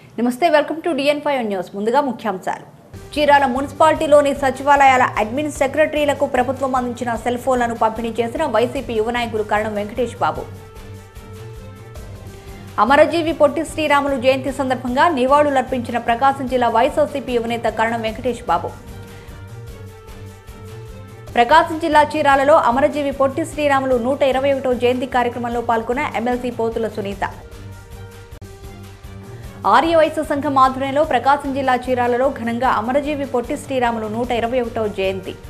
నమస్తే welcome to DN five news ముందుగా ముఖ్యాంశాలు చీరాల మున్సిపాలిటీలోని సచివాలయాల అడ్మిన్ సెక్రటరీలకు ప్రభుత్వం అందించిన సెల్ ఫోన్లను పంపిణీ చేసిన వైసీపీ యువ నాయకులు కరణం వెంకటేష్ బాబు అమరజీవి పొట్టి శ్రీరాములు జయంతి సందర్భంగా నివాళులర్పించిన ప్రకాశం జిల్లా వైఎస్ఆర్సీపీ యువనేత కరణం వెంకటేష్ బాబు ప్రకాశం జిల్లా చీరాలలో అమరజీవి పొట్టి శ్రీరాములు నూట ఇరవై ఒకటో జయంతి కార్యక్రమంలో పాల్గొన్న ఎమ్మెల్సీ పోతుల సునీత ఆర్య వయసు సంఘం ఆధ్వర్యంలో ప్రకాశం జిల్లా చీరాలలో ఘనంగా అమరజీవి పొట్టి శ్రీరాములు నూట ఇరవై ఒకటవ జయంతి